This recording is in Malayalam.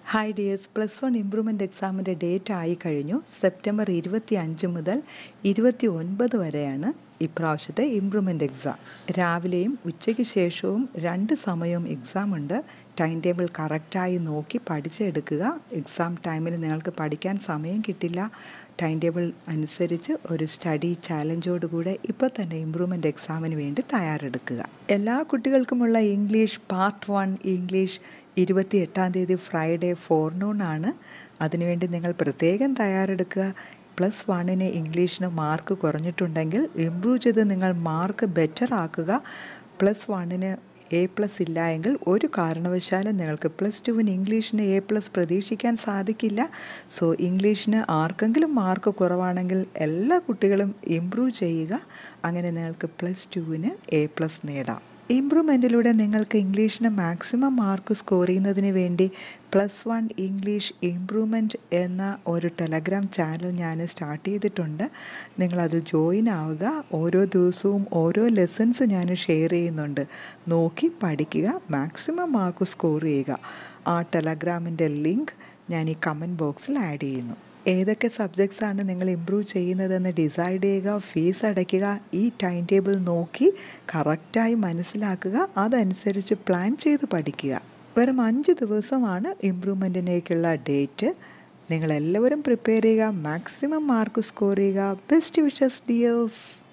hi dears plus one improvement എക്സാമിൻ്റെ ഡേറ്റ് ആയി കഴിഞ്ഞു സെപ്റ്റംബർ ഇരുപത്തി അഞ്ച് മുതൽ ഇരുപത്തി ഒൻപത് വരെയാണ് ഇപ്രാവശ്യത്തെ ഇംപ്രൂവ്മെൻ്റ് എക്സാം രാവിലെയും ഉച്ചയ്ക്ക് ശേഷവും രണ്ട് സമയവും എക്സാം ഉണ്ട് ടൈം ടേബിൾ കറക്റ്റായി നോക്കി പഠിച്ചെടുക്കുക എക്സാം ടൈമിൽ നിങ്ങൾക്ക് പഠിക്കാൻ സമയം കിട്ടില്ല ടൈം ടേബിൾ അനുസരിച്ച് ഒരു സ്റ്റഡി ചാലഞ്ചോടുകൂടെ ഇപ്പോൾ തന്നെ ഇമ്പ്രൂവ്മെൻ്റ് എക്സാമിന് വേണ്ടി തയ്യാറെടുക്കുക എല്ലാ കുട്ടികൾക്കുമുള്ള ഇംഗ്ലീഷ് പാർട്ട് വൺ ഇംഗ്ലീഷ് ഇരുപത്തി എട്ടാം തീയതി ഫ്രൈഡേ ഫോർനൂൺ ആണ് അതിനുവേണ്ടി നിങ്ങൾ പ്രത്യേകം തയ്യാറെടുക്കുക പ്ലസ് വണ്ണിന് ഇംഗ്ലീഷിന് മാർക്ക് കുറഞ്ഞിട്ടുണ്ടെങ്കിൽ ഇമ്പ്രൂവ് ചെയ്ത് നിങ്ങൾ മാർക്ക് ബെറ്റർ ആക്കുക പ്ലസ് വണ്ണിന് എ പ്ലസ് ഇല്ല എങ്കിൽ ഒരു കാരണവശാലും നിങ്ങൾക്ക് പ്ലസ് ടുവിന് ഇംഗ്ലീഷിന് എ പ്ലസ് പ്രതീക്ഷിക്കാൻ സാധിക്കില്ല സോ ഇംഗ്ലീഷിന് ആർക്കെങ്കിലും മാർക്ക് കുറവാണെങ്കിൽ എല്ലാ കുട്ടികളും ഇമ്പ്രൂവ് ചെയ്യുക അങ്ങനെ നിങ്ങൾക്ക് പ്ലസ് ടുവിന് എ പ്ലസ് നേടാം ഇമ്പ്രൂവ്മെൻറ്റിലൂടെ നിങ്ങൾക്ക് ഇംഗ്ലീഷിന് മാക്സിമം മാർക്ക് സ്കോർ ചെയ്യുന്നതിന് വേണ്ടി പ്ലസ് വൺ ഇംഗ്ലീഷ് ഇമ്പ്രൂവ്മെൻറ്റ് എന്ന ഒരു ടെലഗ്രാം ചാനൽ ഞാൻ സ്റ്റാർട്ട് ചെയ്തിട്ടുണ്ട് നിങ്ങളതിൽ ജോയിൻ ആവുക ഓരോ ദിവസവും ഓരോ ലെസൺസ് ഞാൻ ഷെയർ ചെയ്യുന്നുണ്ട് നോക്കി പഠിക്കുക മാക്സിമം മാർക്ക് സ്കോർ ചെയ്യുക ആ ടെലഗ്രാമിൻ്റെ ലിങ്ക് ഞാൻ ഈ കമൻറ്റ് ബോക്സിൽ ആഡ് ചെയ്യുന്നു ഏതൊക്കെ സബ്ജക്ട്സ് ആണ് നിങ്ങൾ ഇമ്പ്രൂവ് ചെയ്യുന്നതെന്ന് ഡിസൈഡ് ചെയ്യുക ഫീസ് അടയ്ക്കുക ഈ ടൈം ടേബിൾ നോക്കി കറക്റ്റായി മനസ്സിലാക്കുക അതനുസരിച്ച് പ്ലാൻ ചെയ്ത് പഠിക്കുക വെറും അഞ്ച് ദിവസമാണ് ഇമ്പ്രൂവ്മെൻറ്റിനേക്കുള്ള ഡേറ്റ് നിങ്ങളെല്ലാവരും പ്രിപ്പയർ ചെയ്യുക മാക്സിമം മാർക്ക് സ്കോർ ചെയ്യുക ബെസ്റ്റ് വിഷസ് ഡിയേഴ്സ്